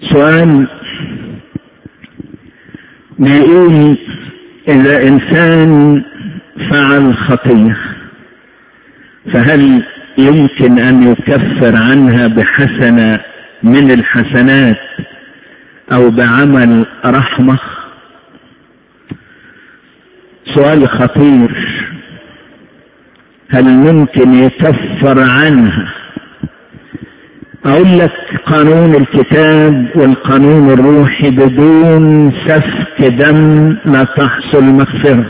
سؤال بيقول إذا إنسان فعل خطية فهل يمكن أن يكفر عنها بحسنة من الحسنات أو بعمل رحمة سؤال خطير هل ممكن يكفر عنها أقول لك قانون الكتاب والقانون الروحي بدون سفك دم لا تحصل مغفرة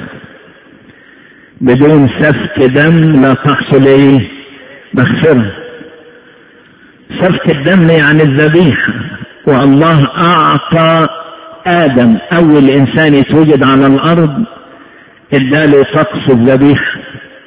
بدون سفك دم لا تحصل ايه مغفرة سفك الدم يعني الذبيحة والله أعطى آدم أول إنسان يتوجد على الأرض اداله طقس الذبيحة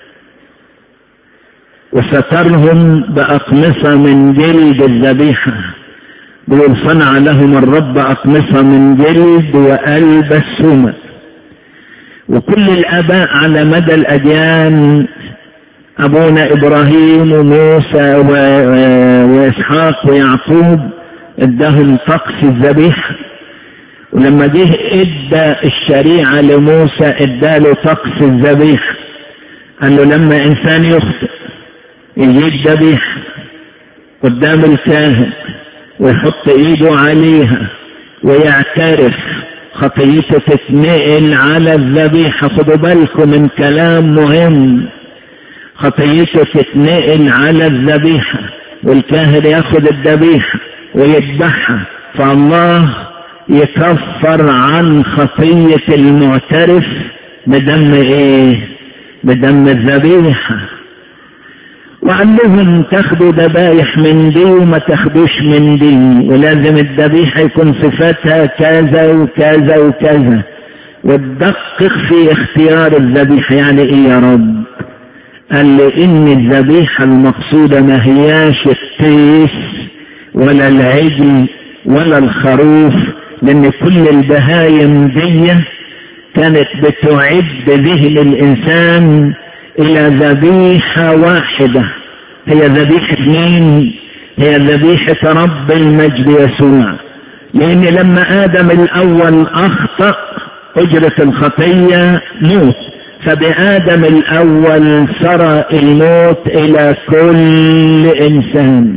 وسترهم بأقمصة من جلد الذبيحة بيقول صنع لهم الرب أقمصة من جلد وألبسهما وكل الآباء على مدى الأديان أبونا إبراهيم وموسى وإسحاق ويعقوب اداهم طقس الذبيحة ولما جه ادى الشريعة لموسى اداله طقس الذبيحة قال له لما انسان يخطئ يجيب ذبيحة قدام الكاهن ويحط ايده عليها ويعترف خطيته تتنقل على الذبيحة خدوا بالكم من كلام مهم خطيته تتنقل على الذبيحة والكاهن ياخد الذبيحة ويذبحها فالله يكفر عن خطية المعترف بدم ايه بدم الذبيحة وقال لهم تاخدوا ذبايح من دي وما تاخدوش من دي ولازم الذبيحة يكون صفاتها كذا وكذا وكذا وتدقق في اختيار الذبيحة يعني ايه يا رب قال لي ان الذبيحة المقصودة ما هياش التيس ولا العجل ولا الخروف لان كل البهايم دي كانت بتعد ذهن الانسان الى ذبيحة واحدة هي ذبيحة مين هي ذبيحة رب المجد يسوع لان لما ادم الاول اخطأ اجرة الخطية موت فبآدم الأول سرى الموت إلى كل إنسان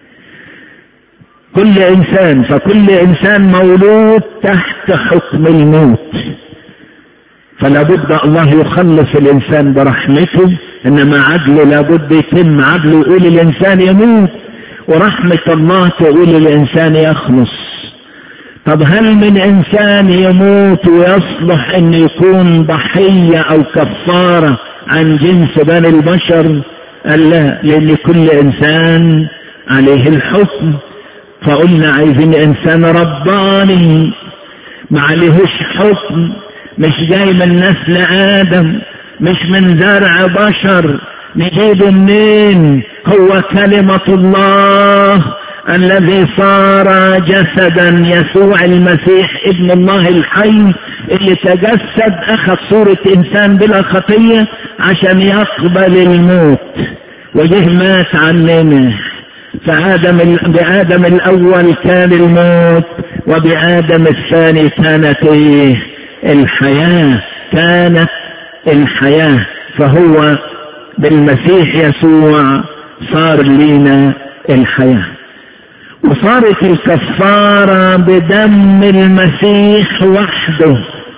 كل إنسان فكل إنسان مولود تحت حكم الموت فلا بد الله يخلص الإنسان برحمته إنما عدله لابد يتم عدله يقول الإنسان يموت ورحمة الله تقول الإنسان يخلص طب هل من انسان يموت ويصلح ان يكون ضحية او كفارة عن جنس بني البشر قال لا لان كل انسان عليه الحكم فقلنا عايزين انسان رباني ما عليهوش حكم مش جاي من نسل ادم مش من زرع بشر نجيبه منين هو كلمة الله الذي صار جسدا يسوع المسيح ابن الله الحي اللي تجسد اخذ صورة انسان بلا خطية عشان يقبل الموت وجه مات عننا فآدم بآدم الأول كان الموت وبآدم الثاني كانت إيه الحياة كانت الحياة فهو بالمسيح يسوع صار لنا الحياه وصارت الكفارة بدم المسيح وحده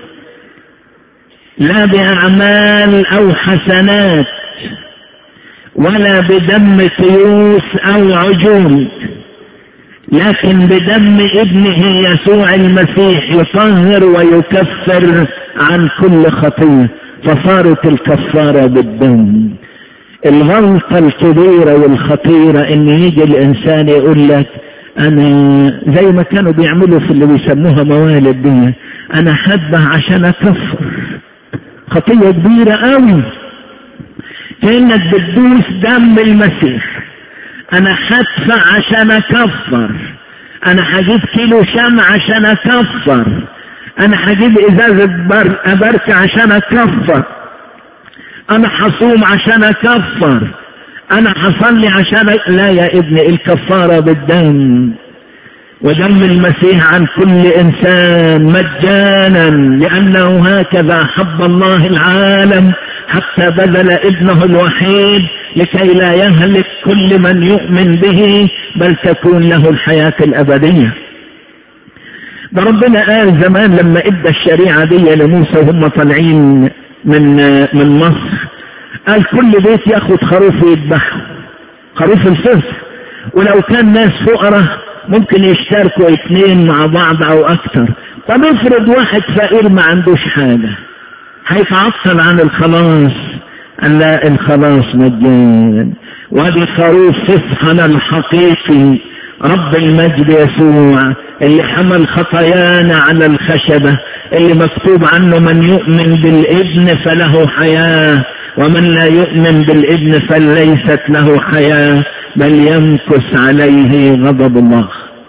لا بأعمال أو حسنات ولا بدم تيوس أو عجول لكن بدم ابنه يسوع المسيح يطهر ويكفر عن كل خطية فصارت الكفارة بالدم الغلطة الكبيرة والخطيرة ان يجي الانسان يقول لك انا زي ما كانوا بيعملوا في اللي بيسموها موالد دي انا حبه عشان اكفر خطية كبيرة قوي كأنك بتدوس دم المسيح انا هدفع عشان اكفر انا هجيب كيلو شمع عشان اكفر انا هجيب ازازة بركة عشان اكفر انا حصوم عشان اكفر انا حصلي عشان أ... لا يا ابني الكفارة بالدم ودم المسيح عن كل انسان مجانا لانه هكذا حب الله العالم حتى بذل ابنه الوحيد لكي لا يهلك كل من يؤمن به بل تكون له الحياه الابديه ده ربنا قال زمان لما ادى الشريعه دي لموسى وهم طالعين من من مصر قال كل بيت ياخد خروف ويذبحه خروف الفصل ولو كان ناس فقراء ممكن يشتركوا اتنين مع بعض او اكتر طب افرض واحد فقير ما عندوش حاجة هيتعطل عن الخلاص قال لا الخلاص مجان وادي خروف فصحنا الحقيقي رب المجد يسوع اللي حمل خطايانا على الخشبة اللي مكتوب عنه من يؤمن بالابن فله حياة ومن لا يؤمن بالابن فليست له حياة بل يمكث عليه غضب الله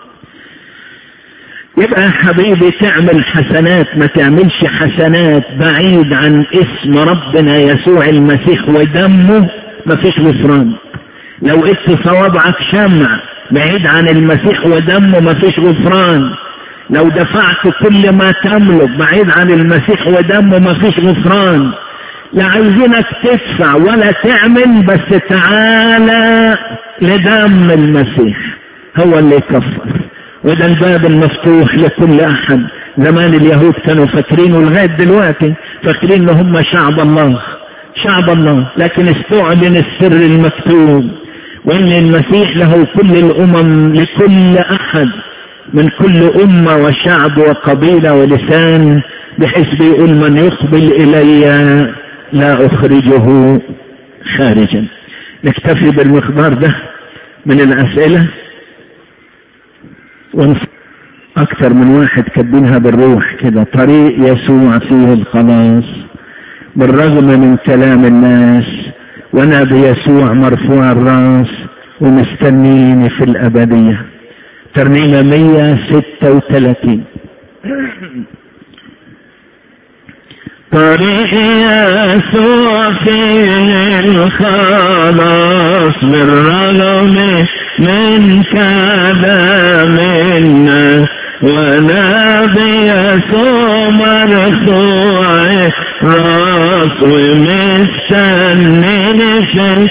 يبقى يا حبيبي تعمل حسنات ما تعملش حسنات بعيد عن اسم ربنا يسوع المسيح ودمه ما فيش غفران لو ادت صوابعك شمع بعيد عن المسيح ودمه ما فيش غفران لو دفعت كل ما تملك بعيد عن المسيح ودمه ما فيش غفران لا عايزينك تدفع ولا تعمل بس تعالى لدم المسيح هو اللي يكفر وده الباب المفتوح لكل احد زمان اليهود كانوا فاكرين ولغايه دلوقتي فاكرين ان هم شعب الله شعب الله لكن استعلن السر المكتوب وان المسيح له كل الامم لكل احد من كل امه وشعب وقبيله ولسان بحيث بيقول من يقبل الي لا اخرجه خارجا نكتفي بالمقدار ده من الاسئله اكثر من واحد كاتبينها بالروح كده طريق يسوع فيه الخلاص بالرغم من كلام الناس وانا بيسوع مرفوع الراس ومستنيني في الابديه ترنيمه 136 طريق يسوع فيه الخلاص بالرغم من كلامنا وانا بيسوع مرفوع راس ومستنيني في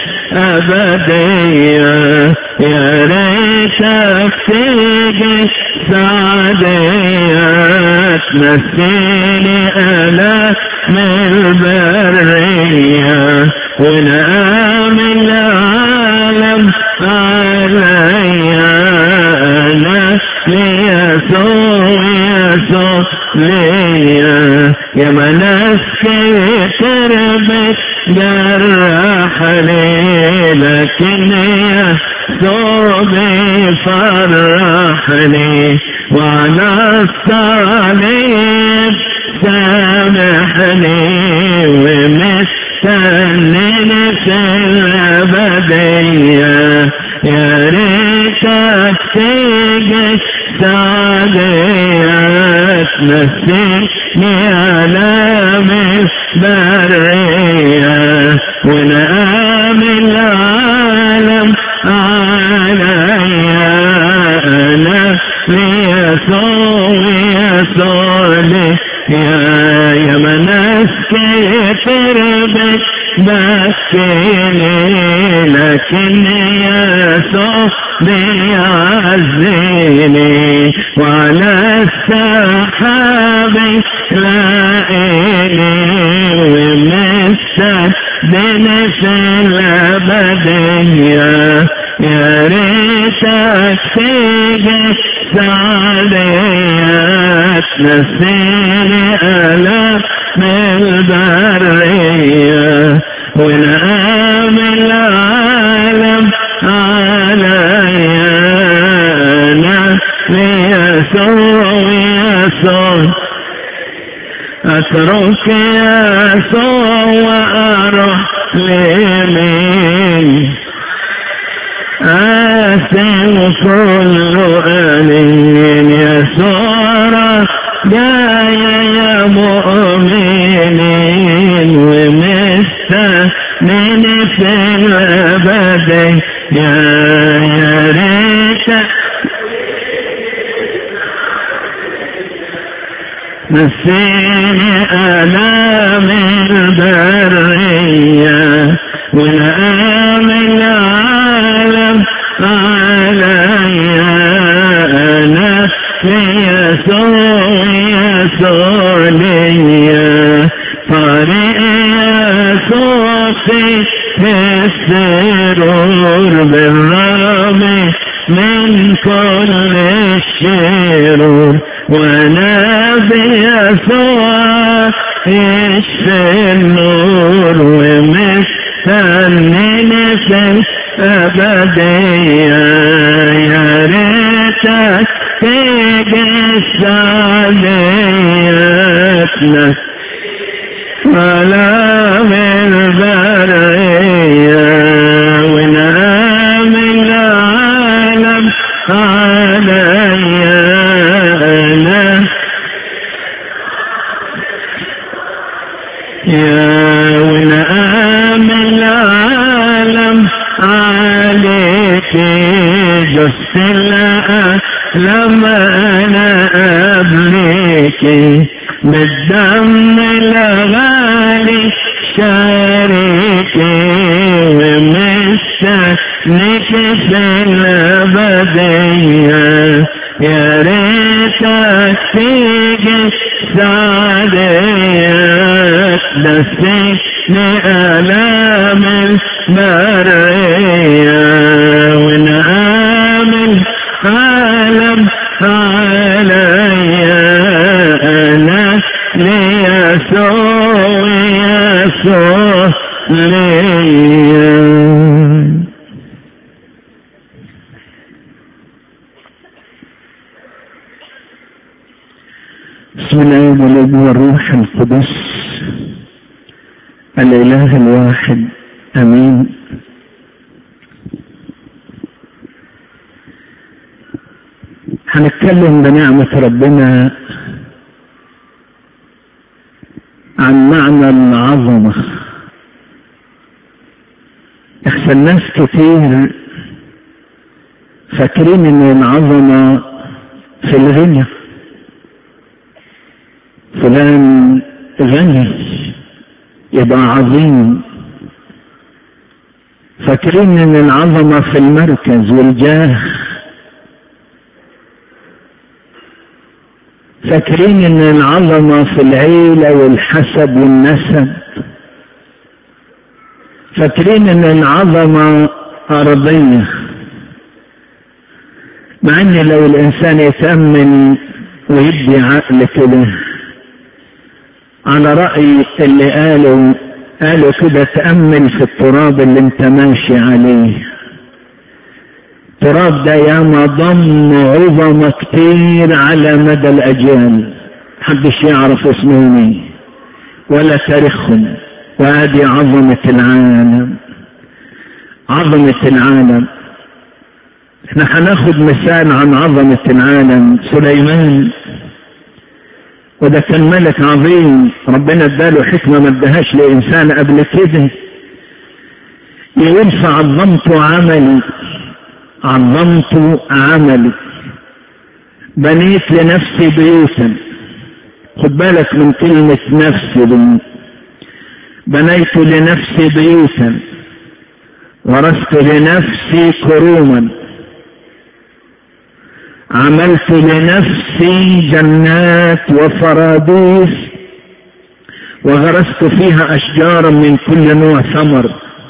الأبدية يا ريتك تيجي سعدية تمثلي أنا من البرية ونعم العالم عليا أنا ليسوع يسوع ليا يا منسكي تربت جرحني لكن يسوع بيفرحني وعلى الصليب سامحني ومستنيني في الأبدية يا ريتك تيجي سعدية تنسيني آلام البرية ونعم العالم عليا أنا ليسوع يسوع لي يا يا منسكي تربك بكيني لكن يسوع بيعزيني وعلى السحاب لاقيني ومستن بنفس الأبدية يا ريتك تيجي سعدية تنسيني ألم البرية ونعم العالم عليا أنا ليسوع يسوع أترك يسوع وأروح لمين آسم كل أنين يسوع جاي يا مؤمنين ومستنين في الأبد يا يا ريت نسيني آلام البرية والآم العالم علي أنا ليسوع يسوع لي طريق يسوع في السرور بالرغم من كل الشرور وانا بيسوع يشفي النور ومستنيني في أبدية يا ريتك تيجي السعديتنا ولا من برية ونام العالم علي أنا يا ونام العالم عليك جس لما أنا قبلك بالدم الغالي شاركي ومستنك في الأبدية يا ريتك تيجي سعدية نسيني آلام المرية ونعمل عالم علي أنا ليسوع يسوع لي بسم الله والابن والروح القدس الاله الواحد امين هنتكلم بنعمة ربنا عن معنى العظمة احسن ناس كتير فاكرين ان العظمة في الغنى فلان غني يبقى عظيم فاكرين ان العظمة في المركز والجاه فاكرين ان العظمة في العيلة والحسب والنسب فاكرين ان العظمة ارضية مع ان لو الانسان يتأمل ويدي عقل كده على رأي اللي قالوا قالوا كده تأمل في التراب اللي انت ماشي عليه التراب ده ياما ضم عظمة كتير على مدى الأجيال محدش يعرف اسمهم ايه ولا تاريخهم وادي عظمة العالم عظمة العالم احنا هناخد مثال عن عظمة العالم سليمان وده كان ملك عظيم ربنا اداله حكمة ما ادهاش لإنسان قبل كده يقول فعظمت عملي عظمت عملي بنيت لنفسي بيوتا خد بالك من كلمة نفسي دي بنيت لنفسي بيوتا ورثت لنفسي كروما عملت لنفسي جنات وفراديس وغرست فيها أشجارا من كل نوع ثمر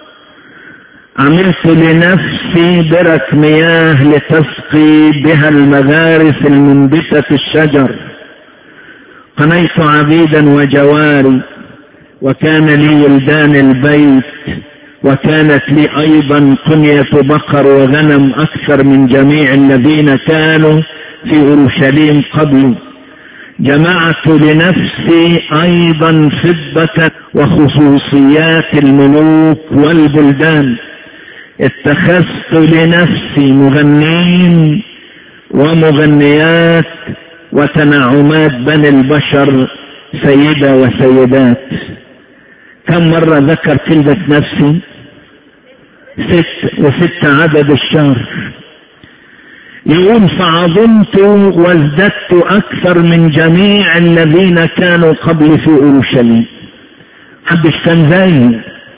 عملت لنفسي برك مياه لتسقي بها المغارس المنبتة الشجر قنيت عبيدا وجواري وكان لي ولدان البيت وكانت لي ايضا قنية بقر وغنم اكثر من جميع الذين كانوا في اورشليم قبلي جمعت لنفسي ايضا فضة وخصوصيات الملوك والبلدان اتخذت لنفسي مغنين ومغنيات وتنعمات بني البشر سيدة وسيدات كم مرة ذكر كلمة نفسي ست وست عدد الشهر يقول فعظمت وازددت أكثر من جميع الذين كانوا قبل في أورشليم حدش كان زي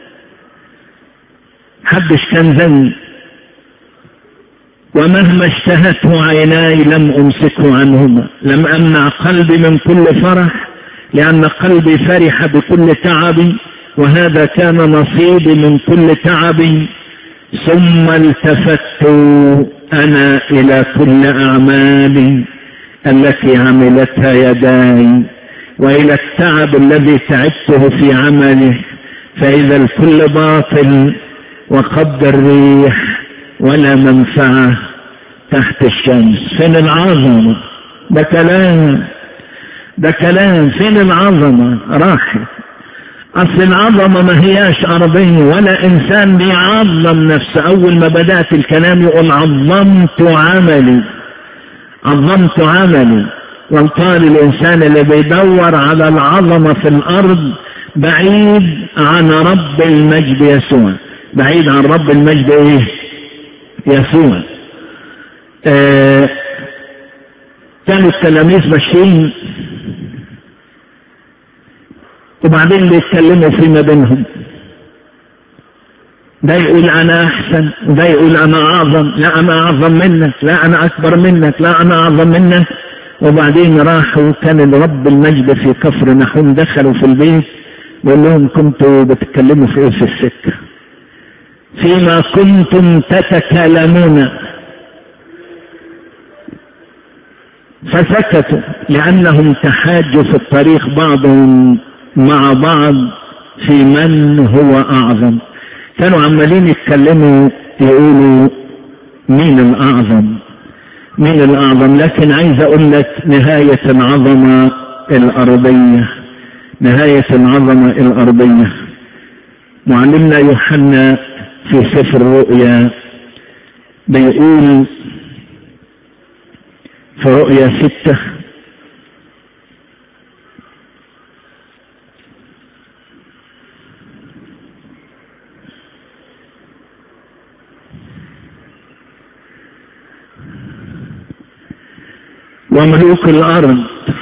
حدش كان زي ومهما اشتهته عيناي لم أمسكه عنهما لم أمنع قلبي من كل فرح لأن قلبي فرح بكل تعبي وهذا كان نصيبي من كل تعبي ثم التفت أنا إلى كل أعمالي التي عملتها يداي وإلى التعب الذي تعبته في عمله فإذا الكل باطل وقد الريح ولا منفعة تحت الشمس فين العظمة ده كلام ده كلام فين العظمة راحت أصل العظمة ما هياش أرضية ولا إنسان بيعظم نفسه أول ما بدأت الكلام يقول عظمت عملي عظمت عملي وقال الإنسان اللي بيدور على العظمة في الأرض بعيد عن رب المجد يسوع بعيد عن رب المجد إيه يسوع آه كانوا التلاميذ ماشيين وبعدين بيتكلموا فيما بينهم ده يقول انا احسن وده يقول انا اعظم لا انا اعظم منك لا انا اكبر منك لا انا اعظم منك وبعدين راحوا كان رب المجد في كفر نحوم دخلوا في البيت وقال لهم كنتوا بتتكلموا في ايه في السكه فيما كنتم تتكلمون فسكتوا لانهم تحاجوا في الطريق بعضهم مع بعض في من هو اعظم كانوا عمالين يتكلموا يقولوا مين الاعظم مين الاعظم لكن عايز اقول لك نهاية العظمة الارضية نهاية العظمة الارضية معلمنا يوحنا في سفر الرؤيا بيقول في رؤيا ستة وملوك الأرض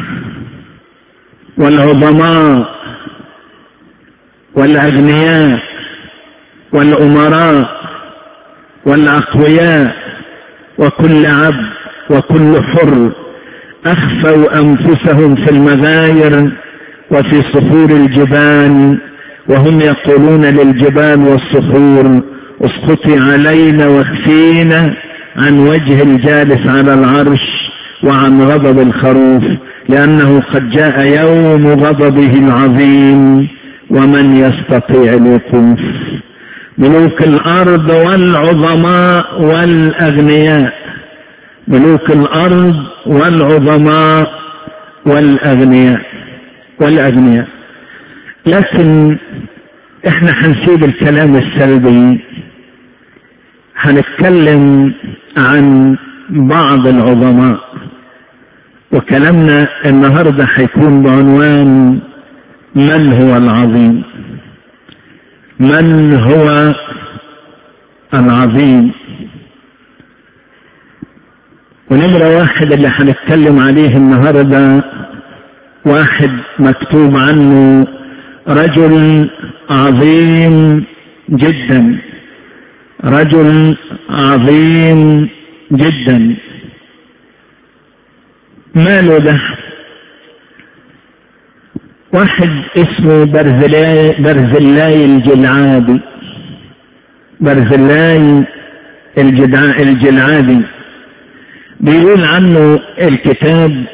والعظماء والأغنياء والأمراء والأقوياء وكل عبد وكل حر أخفوا أنفسهم في المغاير وفي صخور الجبال وهم يقولون للجبال والصخور اسقطي علينا واخفينا عن وجه الجالس على العرش وعن غضب الخروف لأنه قد جاء يوم غضبه العظيم ومن يستطيع الوقوف ملوك الأرض والعظماء والأغنياء ملوك الأرض والعظماء والأغنياء والأغنياء لكن احنا هنسيب الكلام السلبي هنتكلم عن بعض العظماء وكلامنا النهاردة هيكون بعنوان من هو العظيم من هو العظيم ونمرة واحد اللي هنتكلم عليه النهاردة واحد مكتوب عنه رجل عظيم جدا رجل عظيم جدا ماله ده واحد اسمه برزلاي برزلاي الجلعابي برزلاي الجلعابي بيقول عنه الكتاب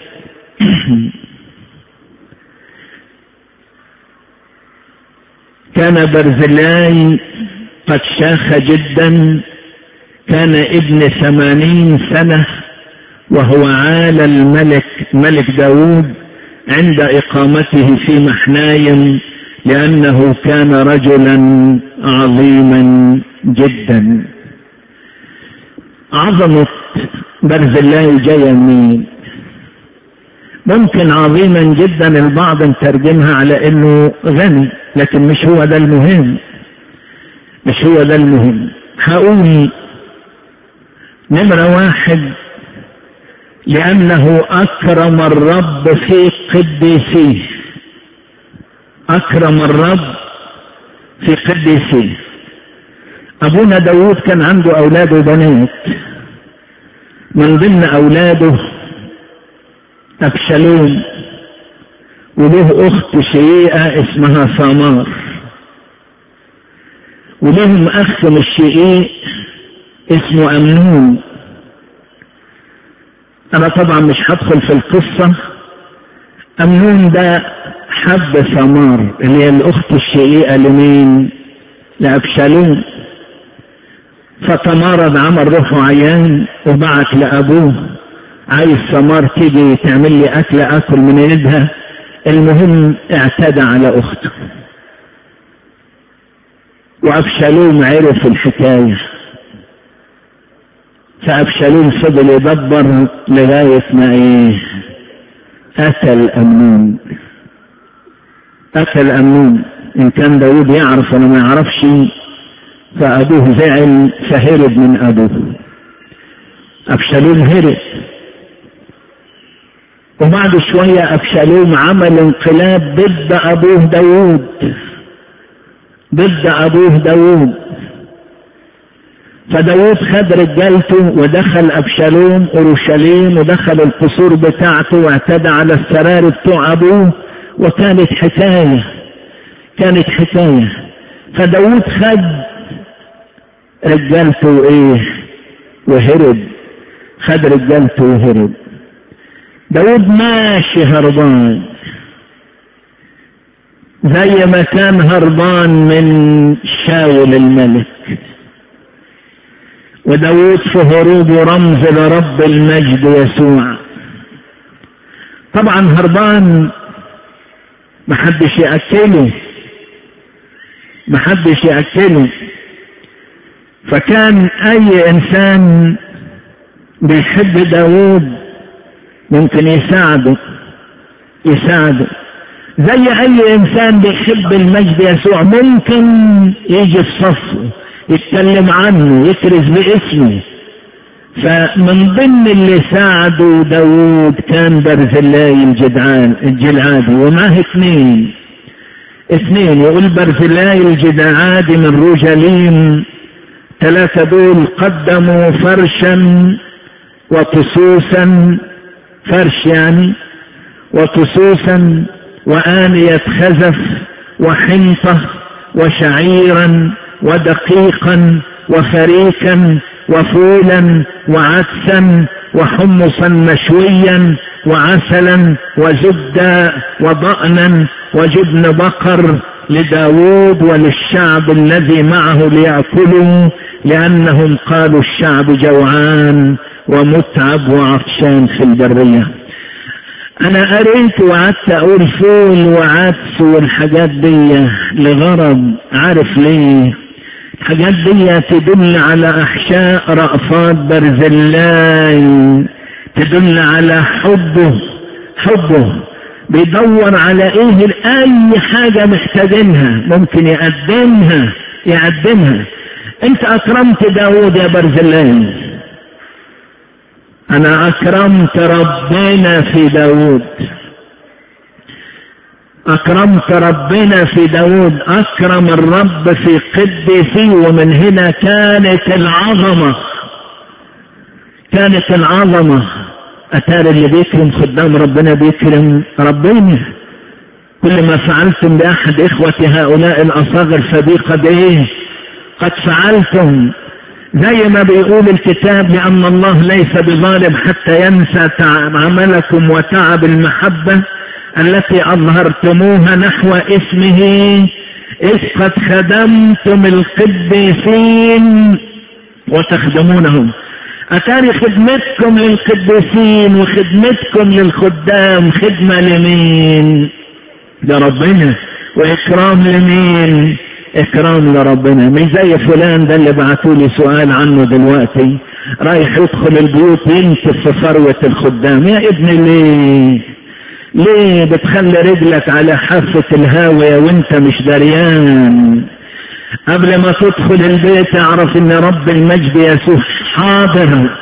كان برزلاي قد شاخ جدا كان ابن ثمانين سنة وهو عال الملك ملك داود عند إقامته في محنايم لأنه كان رجلا عظيما جدا عظمة برزلاي جاية منين ممكن عظيما جدا البعض مترجمها على انه غني لكن مش هو ده المهم مش هو ده المهم هقول نمرة واحد لأنه أكرم الرب في قديسيه أكرم الرب في قديسيه أبونا داود كان عنده أولاد وبنات من ضمن أولاده أبشالوم وله أخت شقيقة اسمها سامار ولهم أخ من الشقيق اسمه أمنون أنا طبعا مش هدخل في القصة أمنون ده حب ثمار اللي هي الأخت الشقيقة لمين؟ لأبشالوم فتمارض عمل روحه عيان وبعت لأبوه عايز ثمار تيجي تعمل لي أكل أكل من يدها المهم اعتدى على أخته وأبشالوم عرف الحكاية فأبشالوم فضل يدبر لغاية ما إيه قتل أمنون قتل أمنون إن كان داود يعرف ولا ما يعرفش فأبوه زعل فهرب من أبوه أبشالوم هرب وبعد شوية أبشالوم عمل انقلاب ضد أبوه داود ضد أبوه داود فداود خد رجالته ودخل أبشالوم أورشليم ودخل القصور بتاعته واعتدى على السرار بتوع أبوه وكانت حكاية كانت حكاية فداود خد رجالته ايه وهرب خد رجالته وهرب داود ماشي هربان زي ما كان هربان من شاول الملك وداود في هروبه رمز لرب المجد يسوع طبعا هربان محدش يأكله محدش يأكله فكان اي انسان بيحب داود ممكن يساعده يساعده زي اي انسان بيحب المجد يسوع ممكن يجي في صفه يتكلم عنه يكرز باسمه فمن ضمن اللي ساعدوا داود كان برزلاي الجدعان الجلعادي ومعه اثنين اثنين يقول برزلاي الجدعادي من روجاليم ثلاثة دول قدموا فرشا وطسوسا فرش يعني وطسوسا وآنية خزف وحنطة وشعيرا ودقيقا وفريكا وفولا وعدسا وحمصا مشويا وعسلا وزبدا وضأنا وجبن بقر لداود وللشعب الذي معه ليأكلوا لأنهم قالوا الشعب جوعان ومتعب وعطشان في البرية أنا قريت وقعدت أقول فول وعدس والحاجات دي لغرض عارف ليه الحاجات دي تدل على أحشاء رأفات برزلاي تدل على حبه حبه بيدور على ايه اي حاجة محتاجينها ممكن يقدمها يقدمها انت اكرمت داود يا برزلاي انا اكرمت ربنا في داود اكرمت ربنا في داود اكرم الرب في قدسي ومن هنا كانت العظمة كانت العظمة اتاري اللي بيكرم خدام ربنا بيكرم ربنا كل ما فعلتم باحد اخوتي هؤلاء الاصاغر فبي قد ايه قد فعلتم زي ما بيقول الكتاب لأن الله ليس بظالم حتى ينسى عملكم وتعب المحبة التي أظهرتموها نحو اسمه إذ قد خدمتم القديسين وتخدمونهم أتاري خدمتكم للقديسين وخدمتكم للخدام خدمة لمين لربنا وإكرام لمين اكرام لربنا مش زي فلان ده اللي بعتوا لي سؤال عنه دلوقتي رايح يدخل البيوت ينكف في ثروة الخدام يا ابني ليه ليه بتخلي رجلك على حافة الهاوية وانت مش دريان قبل ما تدخل البيت اعرف ان رب المجد يسوع حاضر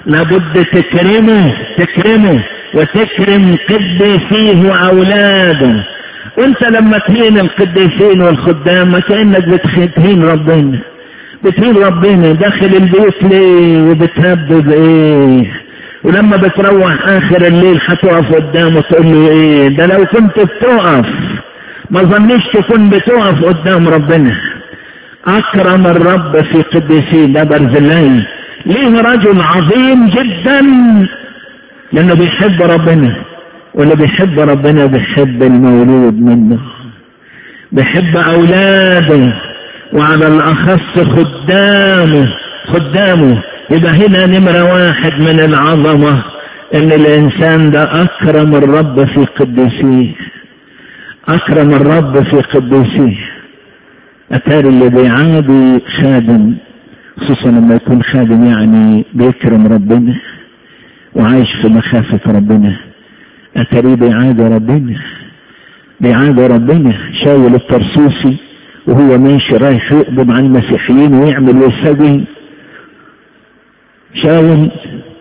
لابد تكرمه تكرمه وتكرم قديسيه واولاده وانت لما تهين القديسين والخدام ما كانك بتهين ربنا بتهين ربنا داخل البيوت ليه وبتهبب ايه ولما بتروح اخر الليل هتقف قدامه تقول له ايه ده لو كنت بتقف ما ظنيش تكون بتقف قدام ربنا اكرم الرب في قديسين ده برزلاي ليه رجل عظيم جدا لانه بيحب ربنا واللي بيحب ربنا بيحب المولود منه بيحب اولاده وعلى الاخص خدامه خدامه يبقى هنا نمرة واحد من العظمة ان الانسان ده اكرم الرب في قديسيه اكرم الرب في قديسيه اتاري اللي بيعادي خادم خصوصا لما يكون خادم يعني بيكرم ربنا وعايش في مخافة ربنا اتاري بيعادي ربنا بيعادي ربنا شاول الترسوسي وهو ماشي رايح يقبض على المسيحيين ويعمل ويسوي شاول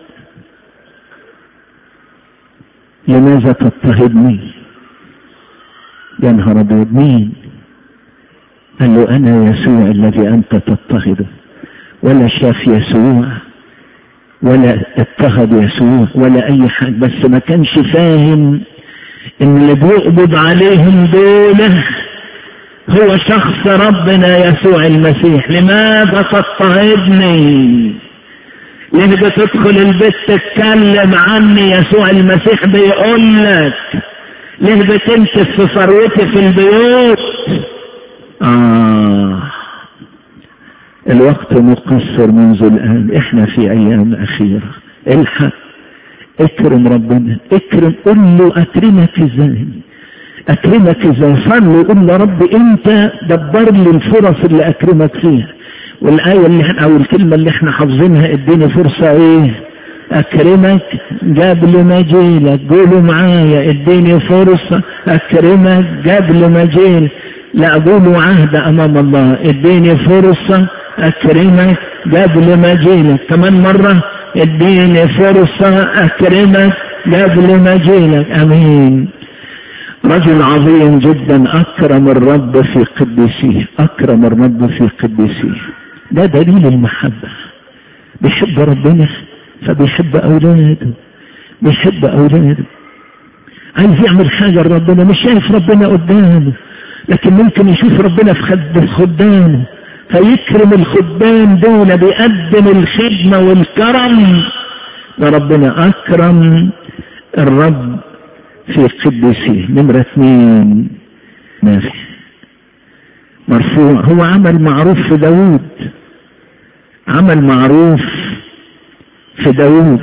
لماذا تضطهدني يا نهار ابيض مين قال له انا يسوع الذي انت تضطهده ولا شاف يسوع ولا اضطهد يسوع ولا اي حاجه بس ما كانش فاهم ان اللي بيقبض عليهم دول هو شخص ربنا يسوع المسيح لماذا تضطهدني ليه بتدخل البيت تتكلم عني يسوع المسيح بيقول لك ليه بتنكس في ثروتي في البيوت آه الوقت مقصر منذ الآن احنا في أيام أخيرة الحق اكرم ربنا اكرم قل له أكرمك ازاي أكرمك ازاي صلي قل له رب أنت دبر لي الفرص اللي أكرمك فيها والآية اللي احنا أو الكلمة اللي احنا حافظينها اديني فرصة ايه أكرمك قبل ما أجيلك قولوا معايا اديني فرصة أكرمك قبل ما أجيلك لا قولوا عهد أمام الله اديني فرصة أكرمك قبل ما أجيلك كمان مرة اديني فرصة أكرمك قبل ما أجيلك أمين رجل عظيم جدا أكرم الرب في قديسيه أكرم الرب في قديسيه ده دليل المحبة بيحب ربنا فبيحب أولاده بيحب أولاده عايز يعمل حاجة لربنا مش شايف ربنا قدامه لكن ممكن يشوف ربنا في خد خدامه فيكرم الخدام دول بيقدم الخدمة والكرم وربنا أكرم الرب في قدسه نمرة اثنين ماشي مرفوع هو عمل معروف في داود عمل معروف في داود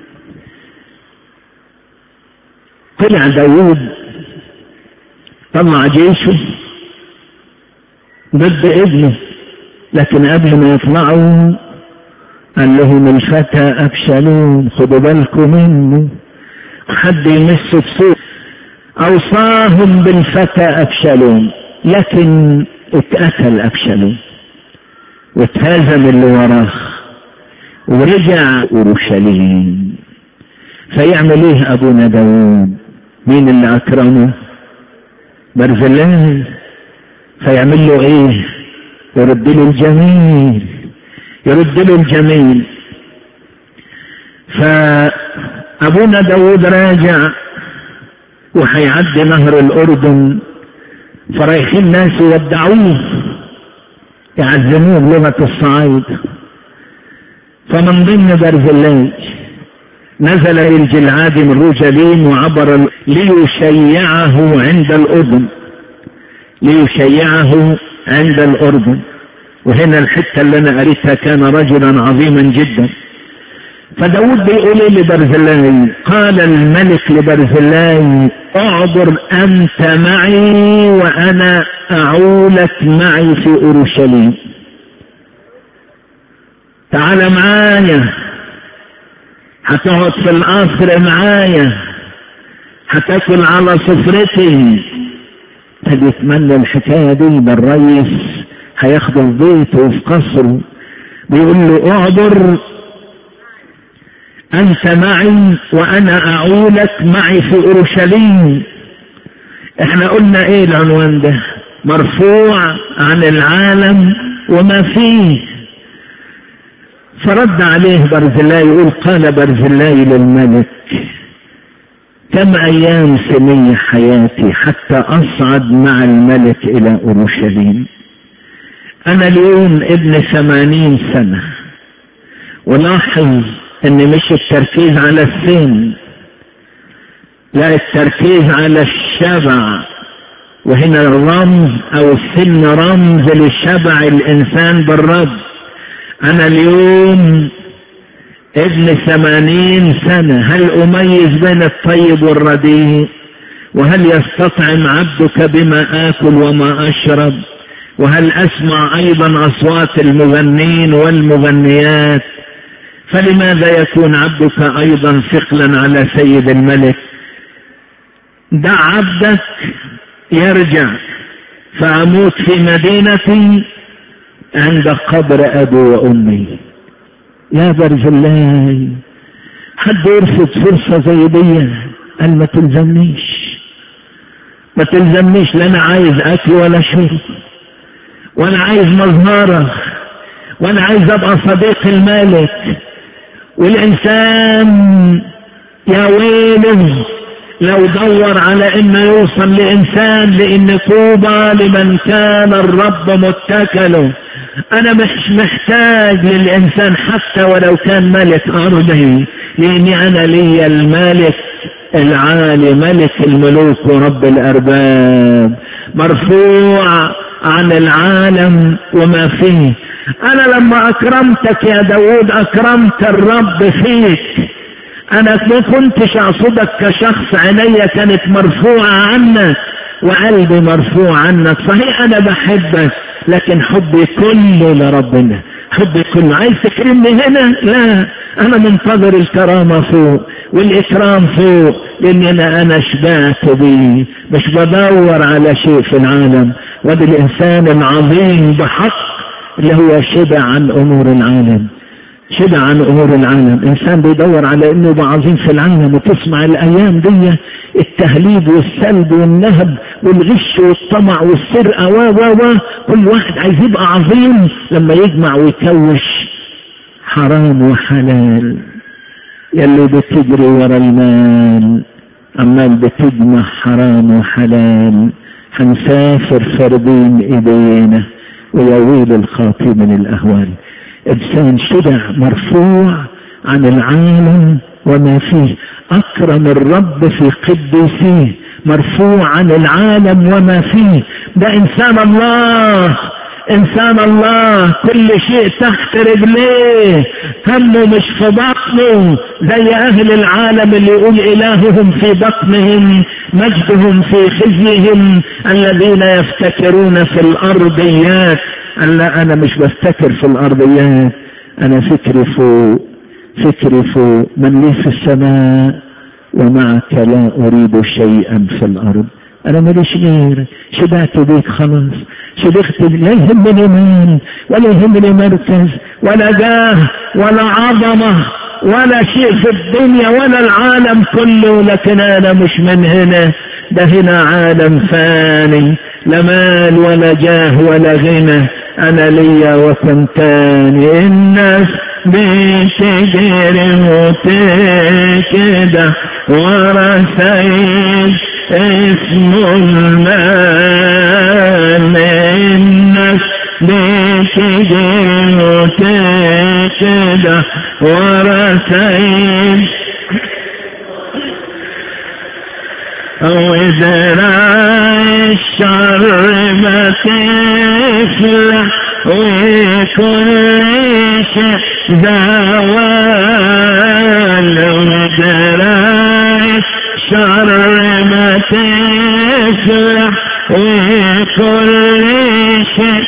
طلع داود طلع جيشه ضد ابنه لكن قبل ما يطلعوا قال لهم الفتى أبشلون خدوا بالكم منه حد يمسه بسوء أوصاهم بالفتى أبشلون لكن اتقتل أبشلون واتهزم اللي وراه ورجع أورشليم فيعمل ايه أبونا داود مين اللي أكرمه برزلان فيعمل له ايه يرد له الجميل يرد له الجميل فأبونا داود راجع وهيعدي نهر الأردن فرايحين ناس يودعوه يعزموه بلغة الصعيد فمن ضمن برزلاج نزل الجلعاد من روجلين وعبر ليشيعه عند الأردن ليشيعه عند الأردن وهنا الحتة اللي أنا قريتها كان رجلا عظيما جدا فداود بيقول ايه لبرزلاي قال الملك لبرزلاي اعبر انت معي وانا اعولك معي في اورشليم تعال معايا هتقعد في القصر معايا هتاكل على سفرتي طب يتمنى الحكايه دي ده الريس هياخده في بيته وفي قصره بيقول له اعبر أنت معي وأنا أعولك معي في أورشليم احنا قلنا ايه العنوان ده مرفوع عن العالم وما فيه فرد عليه برزلاي يقول قال برزلاي للملك كم ايام سنية حياتي حتى اصعد مع الملك الى اورشليم انا اليوم ابن ثمانين سنة ولاحظ ان مش التركيز على السن لا التركيز على الشبع وهنا الرمز او السن رمز لشبع الانسان بالرب انا اليوم ابن ثمانين سنة هل اميز بين الطيب والرديء وهل يستطعم عبدك بما اكل وما اشرب وهل اسمع ايضا اصوات المغنين والمغنيات فلماذا يكون عبدك ايضا ثقلا على سيد الملك دع عبدك يرجع فاموت في مدينتي عند قبر ابي وامي يا برزلاي حد يرفض فرصه زي دي قال ما تلزمنيش ما تلزمنيش لا انا عايز اكل ولا شرب ولا عايز مظهره ولا عايز ابقى صديق الملك والانسان يا ويله لو دور على انه يوصل لانسان لان طوبى لمن كان الرب متكله انا مش محتاج للانسان حتى ولو كان ملك ارضي لاني انا لي الملك العالي ملك الملوك ورب الارباب مرفوع عن العالم وما فيه انا لما اكرمتك يا داود اكرمت الرب فيك انا ما كنتش اقصدك كشخص عينيا كانت مرفوعة عنك وقلبي مرفوع عنك صحيح انا بحبك لكن حبي كله لربنا حبي كله عايز تكرمني هنا لا انا منتظر الكرامة فوق والاكرام فوق لان انا انا شبعت بيه مش بدور على شيء في العالم وده الانسان العظيم بحق اللي هو شبع عن امور العالم شبع عن امور العالم انسان بيدور على انه يبقى عظيم في العالم وتسمع الايام دي التهليب والسلب والنهب والغش والطمع والسرقه و و و كل واحد عايز يبقى عظيم لما يجمع ويكوش حرام وحلال يلي بتجري ورا المال عمال بتجمع حرام وحلال هنسافر فردين ايدينا ويويل الخاطي من الاهوال انسان شبع مرفوع عن العالم وما فيه اكرم الرب في قديسيه مرفوع عن العالم وما فيه ده انسان الله انسان الله كل شيء تحت رجليه همه مش في بطنه زي اهل العالم اللي يقول الههم في بطنهم مجدهم في خزيهم الذين يفتكرون في الارضيات قال لا انا مش بفتكر في الارضيات انا فكري فوق فكري فوق من لي في السماء ومعك لا اريد شيئا في الارض انا ماليش غير شبعت بيك خلاص شبخت لا يهمني مال ولا يهمني مركز ولا جاه ولا عظمه ولا شيء في الدنيا ولا العالم كله لكن انا مش من هنا ده هنا عالم فاني لا مال ولا جاه ولا غنى انا ليا وطن تاني الناس بتجري وتكده ورا سيد اسمه المال الناس بتجري وتكده ورا سيد وزراع الشر ما تفلح وكل شيء زوال وزراع الشر ما تفلح وكل شيء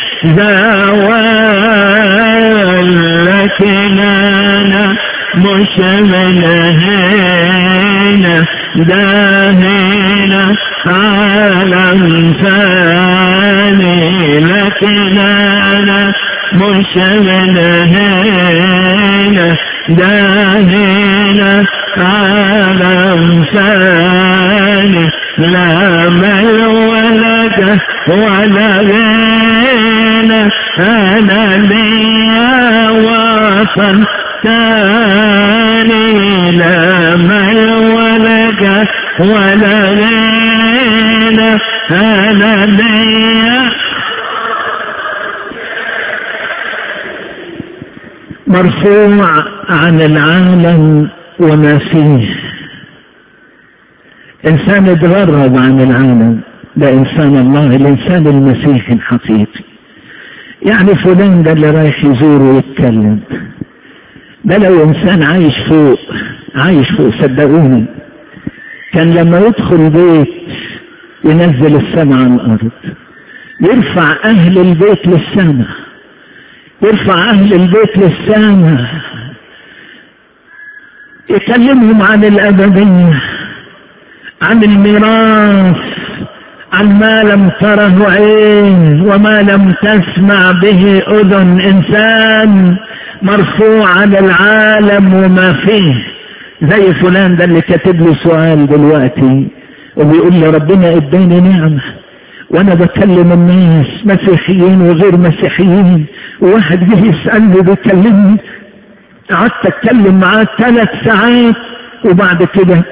زوال لكن انا مش من هنا ده هنا عالم ثاني لكن انا مش من هنا ده هنا لك ولا غيرك انا ليا وطن تاني لا مال ولك ولا غيرك انا ليا مرفوع عن العالم وما فيه انسان اتغرب عن العالم ده انسان الله الانسان المسيحي الحقيقي يعني فلان ده اللي رايح يزور ويتكلم ده لو انسان عايش فوق عايش فوق صدقوني كان لما يدخل بيت ينزل السماء على الارض يرفع اهل البيت للسماء يرفع اهل البيت للسماء يكلمهم عن الابديه عن الميراث عن ما لم تره عين وما لم تسمع به اذن انسان مرفوع على العالم وما فيه زي فلان ده اللي كاتب لي سؤال دلوقتي وبيقول لي ربنا اداني نعمه وانا بكلم الناس مسيحيين وغير مسيحيين وواحد جه يسالني بيكلمني قعدت اتكلم معاه ثلاث ساعات وبعد كده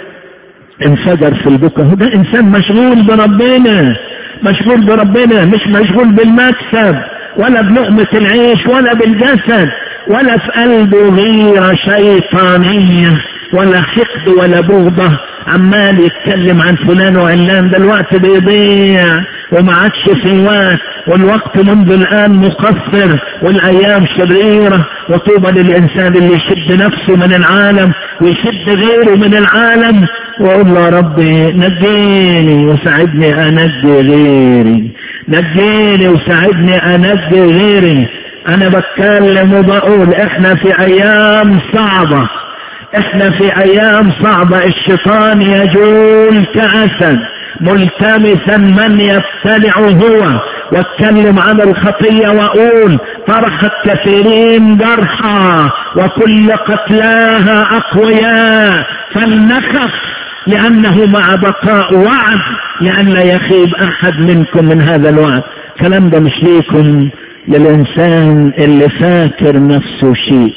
انفجر في البكا هو ده انسان مشغول بربنا مشغول بربنا مش مشغول بالمكسب ولا بلقمة العيش ولا بالجسد ولا في قلبه غيرة شيطانية ولا حقد ولا بغضة عمال يتكلم عن فلان وعلان ده الوقت بيضيع وما عادش في وقت والوقت منذ الآن مقصر والأيام شريرة وطوبى للإنسان اللي يشد نفسه من العالم ويشد غيره من العالم وأقول له ربي نجيني وساعدني أنجي غيري نجيني وساعدني أنجي غيري أنا بتكلم وبقول إحنا في أيام صعبة احنا في ايام صعبة الشيطان يجول كأسد ملتمسا من يبتلع هو واتكلم عن الخطية واقول طرح الكثيرين جرحى وكل قتلاها اقوياء فلنخف لانه مع بقاء وعد لان لا يخيب احد منكم من هذا الوعد الكلام ده مش ليكم للانسان اللي فاكر نفسه شيء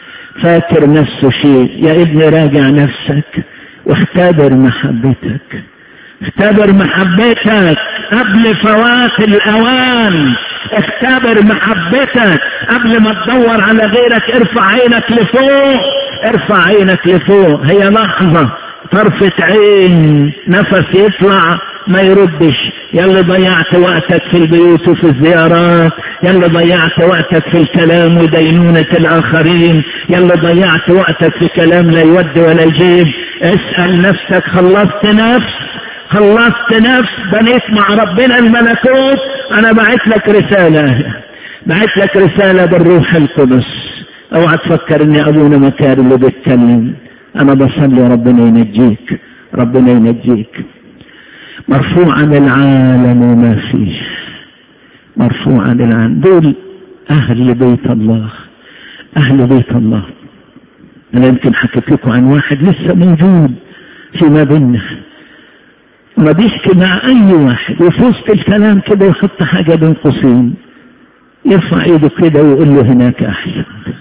فاكر نفسه شيء يا ابني راجع نفسك واختبر محبتك اختبر محبتك قبل فوات الاوان اختبر محبتك قبل ما تدور على غيرك ارفع عينك لفوق ارفع عينك لفوق هي لحظة طرفة عين نفس يطلع ما يردش يلا ضيعت وقتك في البيوت وفي الزيارات يلا ضيعت وقتك في الكلام ودينونة الآخرين يلا ضيعت وقتك في كلام لا يود ولا يجيب اسأل نفسك خلصت نفس خلصت نفس بنيت مع ربنا الملكوت انا بعت لك رسالة بعت لك رسالة بالروح القدس اوعى تفكر اني ابونا مكار اللي بيتكلم انا بصلي ربنا ينجيك ربنا ينجيك مرفوع عن العالم وما فيه مرفوع عن العالم دول أهل بيت الله أهل بيت الله أنا يمكن حكيت لكم عن واحد لسه موجود فيما بيننا ما بيحكي مع أي واحد وفي وسط الكلام كده يحط حاجة بين قوسين يرفع ايده كده ويقول له هناك أحسن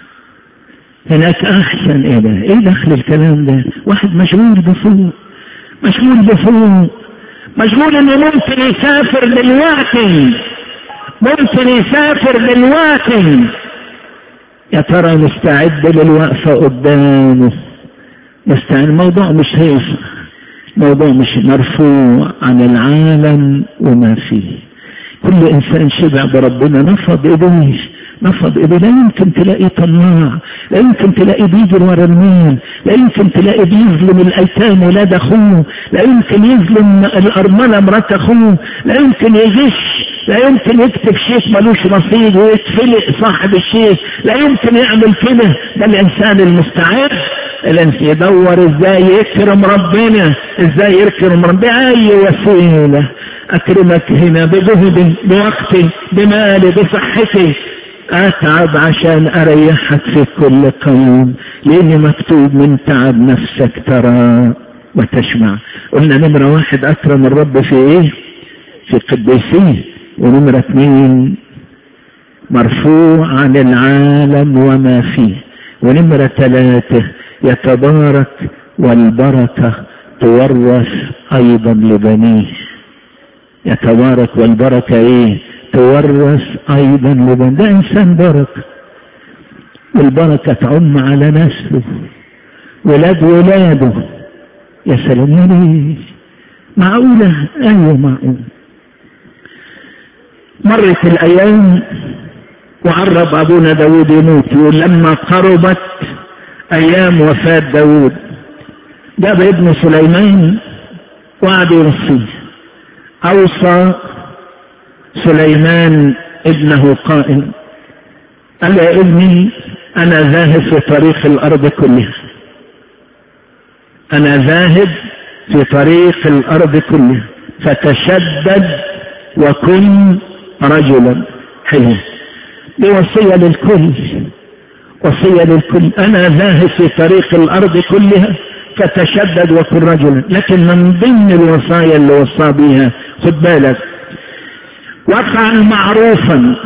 هناك أحسن إيه ده؟ إيه دخل الكلام ده؟ واحد مشغول بفوق مشغول بفوق مشغول انه ممكن يسافر دلوقتي ممكن يسافر دلوقتي يا ترى مستعد للوقفة قدامه مستعد الموضوع مش هيك موضوع مش مرفوع عن العالم وما فيه كل انسان شبع بربنا نفض ايديه نفض ايديه لا يمكن تلاقيه طماع لا يمكن تلاقيه بيجري ورا المال لا يمكن تلاقيه بيظلم الايتام ولاد اخوه لا يمكن يظلم الارمله مرات اخوه لا يمكن يغش لا يمكن يكتب شيء ملوش نصيب ويتفلق صاحب الشيء لا يمكن يعمل كده ده الانسان المستعد الانسان يدور ازاي يكرم ربنا ازاي يكرم ربنا باي وسيله اكرمك هنا بجهد بوقت بمالي بصحتي اتعب عشان اريحك في كل قوم لاني مكتوب من تعب نفسك ترى وتشمع قلنا نمرة واحد اكرم الرب في ايه في قديسيه ونمرة اثنين مرفوع عن العالم وما فيه ونمرة ثلاثة يتبارك والبركة تورث أيضا لبنيه يتبارك والبركة إيه تورث أيضا لبنيه ده إنسان بركة والبركة تعم على نسله ولاد ولاده يا سلام يعني معقولة أيوة معقولة مرت الأيام وعرب أبونا داود يموت يقول لما قربت أيام وفاة داود جاب ابن سليمان وقعد يوصيه أوصى سليمان ابنه قائل قال يا ابني أنا ذاهب في طريق الأرض كلها أنا ذاهب في طريق الأرض كلها فتشدد وكن رجلا حلو دي وصية للكل وصية للكل أنا ذاهب في طريق الأرض كلها فتشدد وكن رجلا لكن من ضمن الوصايا اللي وصى بيها خد بالك وافعل معروفا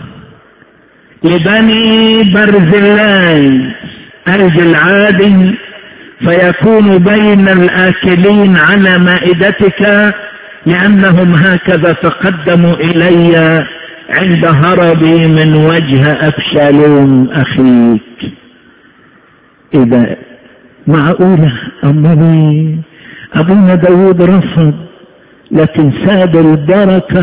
لبني برزلاي الجلعاد فيكون بين الآكلين على مائدتك لأنهم هكذا تقدموا إلي عند هربي من وجه أبشالوم أخيك إذا معقولة أمني أبونا داود رفض لكن ساب البركة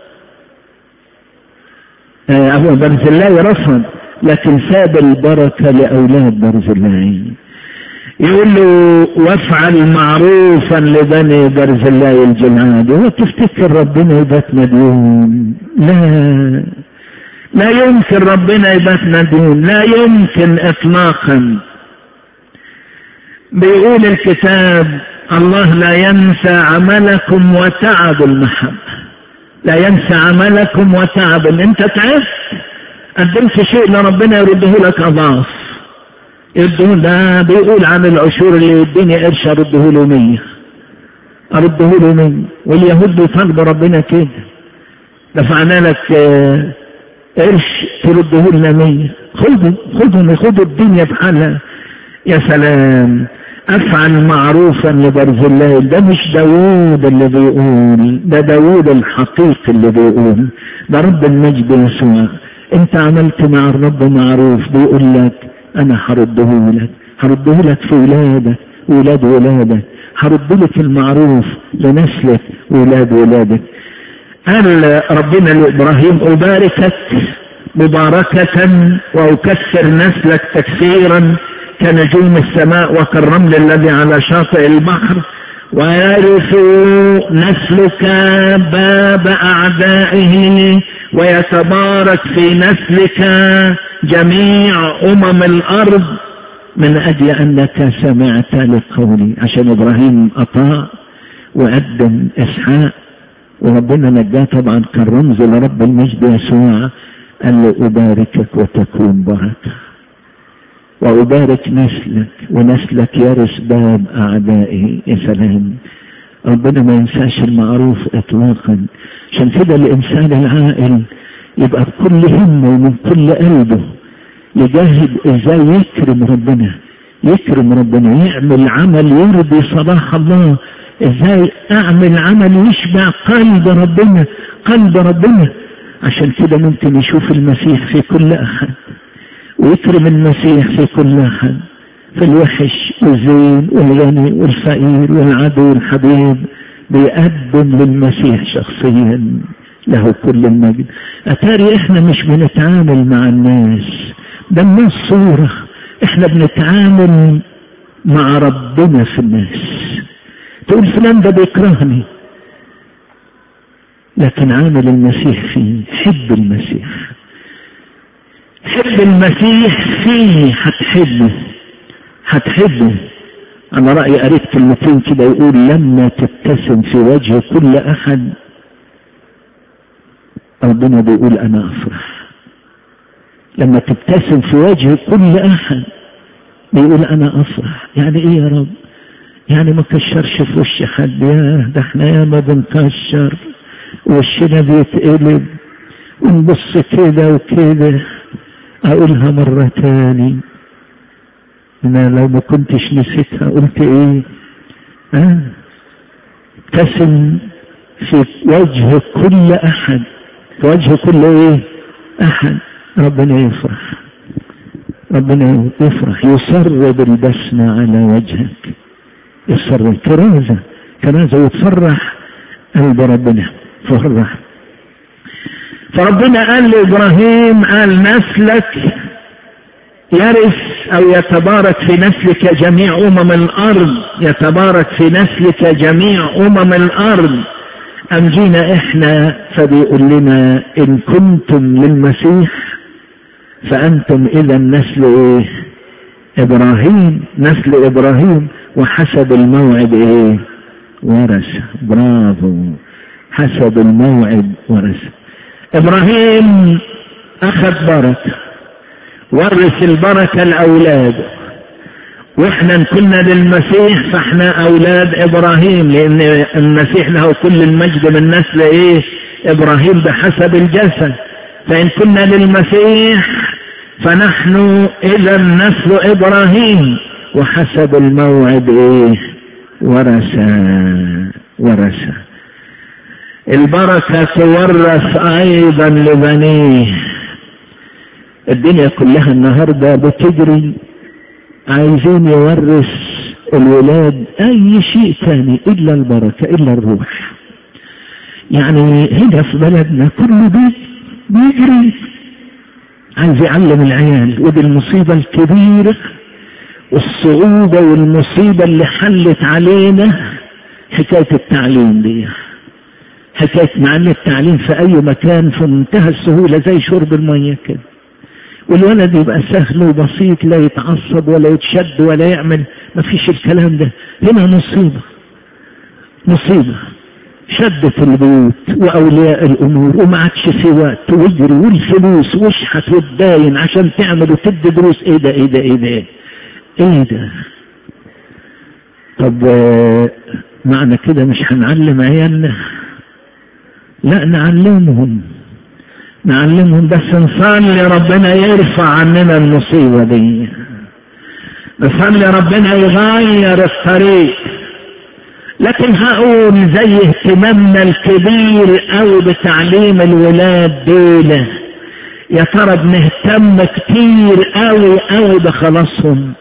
أبو برزلاي رفض لكن ساب البركة لأولاد برزلاي يقول له وافعل معروفا لبني برزلاي الجناد وتفتكر ربنا يبات مديون لا لا يمكن ربنا يبات مديون لا يمكن اطلاقا بيقول الكتاب الله لا ينسى عملكم وتعب المحبة لا ينسى عملكم وتعب انت تعبت قدمت شيء لربنا يرده لك اضعاف يرده ده بيقول عن العشور اللي يديني قرش ارده له 100 ارده له 100 واليهود بيطالبوا ربنا كده دفعنا لك قرش ترده لنا 100 خدوا خدهم خدوا الدنيا بحالها يا سلام افعل معروفا لبرزلاي ده مش داوود اللي بيقول ده داوود الحقيقي اللي بيقول ده رب المجد يسوع انت عملت مع الرب معروف بيقول لك انا هرده لك هرده لك في ولادك ولاد ولادك هرد لك المعروف لنسلك ولاد ولادك قال ربنا لابراهيم اباركك مباركة واكثر نسلك تكثيرا كنجوم السماء وكالرمل الذي على شاطئ البحر ويرث نسلك باب أعدائه ويتبارك في نسلك جميع أمم الأرض من أجل أنك سمعت لقولي عشان إبراهيم أطاع وقدم إسحاق وربنا نجاه طبعا كان رمز لرب المجد يسوع قال له أباركك وتكون بركة وأبارك نسلك ونسلك يرث باب أعدائه يا سلام ربنا ما ينساش المعروف إطلاقا عشان كده الإنسان العاقل يبقى بكل همه ومن كل قلبه يجاهد إزاي يكرم ربنا يكرم ربنا يعمل عمل يرضي صلاح الله ازاي اعمل عمل يشبع قلب ربنا قلب ربنا عشان كده ممكن يشوف المسيح في كل احد ويكرم المسيح في كل احد في الوحش والزين والغني والفقير والعدو والحبيب بيقدم للمسيح شخصيا له كل المجد اتاري احنا مش بنتعامل مع الناس ده الناس صورة احنا بنتعامل مع ربنا في الناس تقول فلان ده بيكرهني لكن عامل المسيح فيه حب المسيح حب المسيح فيه هتحبه هتحبه انا رأيي قريت كلمتين كده يقول لما تبتسم في وجه كل احد ربنا بيقول انا افرح لما تبتسم في وجه كل احد بيقول انا افرح يعني ايه يا رب يعني ما كشرش في وش حد يا ده احنا ياما بنكشر وشنا بيتقلب ونبص كده وكده اقولها مرة تاني انا لو ما كنتش نسيتها قلت ايه اه ابتسم في وجه كل احد في وجه كل ايه احد ربنا يفرح ربنا يفرح يسر بالبسمة على وجهك يسر كرازة كرازة وتفرح قلب ربنا فرح فربنا قال لإبراهيم قال نسلك يرث أو يتبارك في نسلك جميع أمم الأرض يتبارك في نسلك جميع أمم الأرض أم جينا إحنا فبيقول لنا إن كنتم للمسيح فأنتم إذا نسل إيه؟ إبراهيم نسل إبراهيم وحسب الموعد إيه؟ ورث برافو حسب الموعد ورث إبراهيم أخذ بركة ورث البركة لأولاده واحنا كنا للمسيح فاحنا اولاد ابراهيم لان المسيح له كل المجد من نسل ايه ابراهيم بحسب الجسد فان كنا للمسيح فنحن اذا نسل ابراهيم وحسب الموعد ايه ورثة ورثة البركة تورث ايضا لبنيه الدنيا كلها النهاردة بتجري عايزين يورث الولاد اي شيء ثاني الا البركة الا الروح يعني هنا في بلدنا كل بيت بيجري عايز يعلم العيال ودي المصيبة الكبيرة والصعوبة والمصيبة اللي حلت علينا حكاية التعليم دي حكاية مع ان التعليم في اي مكان في منتهى السهولة زي شرب المية كده والولد يبقى سهل وبسيط لا يتعصب ولا يتشد ولا يعمل ما فيش الكلام ده هنا مصيبة مصيبة شدت البيوت واولياء الامور وما عادش في وقت ويجري والفلوس واشحت وتداين عشان تعمل وتدي دروس ايه ده ايه ده ايه ده ايه ده طب معنى كده مش هنعلم عيالنا لا نعلمهم نعلمهم بس نصلي ربنا يرفع عننا المصيبة دي نصلي ربنا يغير الطريق لكن هقول زي اهتمامنا الكبير قوي بتعليم الولاد دول يا ترى بنهتم كتير قوي قوي بخلاصهم